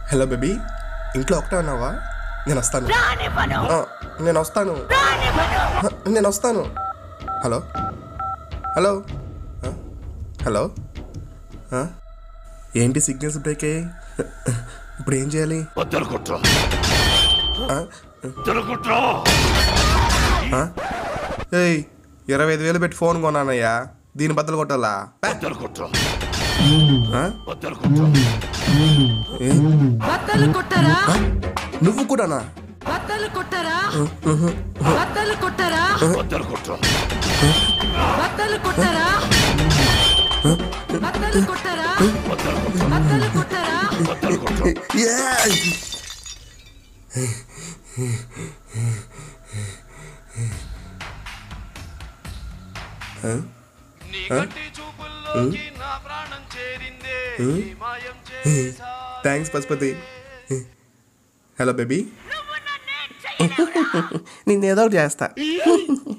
Hello baby ఇంట్లో ఒకటే ఉన్నావా నేను వస్తాను ఆ, నేను వస్తాను ఆ, నేను వస్తాను హలో హలో ఆ, హలో ఆ, ఏంటి సిగ్నల్స్ బ్రేక్ అయ్యాయి ఇప్పుడు ఏం చేయాలి బద్దలు కొట్టు ఆ, బద్దలు కొట్టు ఆ? ఏయ్ ఇరవై ఐదు వేలు పెట్టి ఫోన్ కొన్నానయ్యా దీని బద్దలు కొట్టాలా బద్దలు కొట్టు ఆ? బద్దలు కొట్టు ఏ? బద్దలు కొట్టరా ఆ? నువ్వు కూడానా బద్దలు కొట్టరా బద్దలు కొట్టరా బద్దలు కొట్టు బద్దలు కొట్టరా బద్దలు కొట్టరా బద్దలు కొట్టు బద్దలు కొట్టరా బద్దలు కొట్టు ఏయ్! నీ కంటి చూపుల్లోకి నా ప్రాణం చేరిందే నీ మాయం చేసా థ్యాంక్స్ పశుపతి హలో బేబీ నేను ఏదో ఒకటి చేస్తా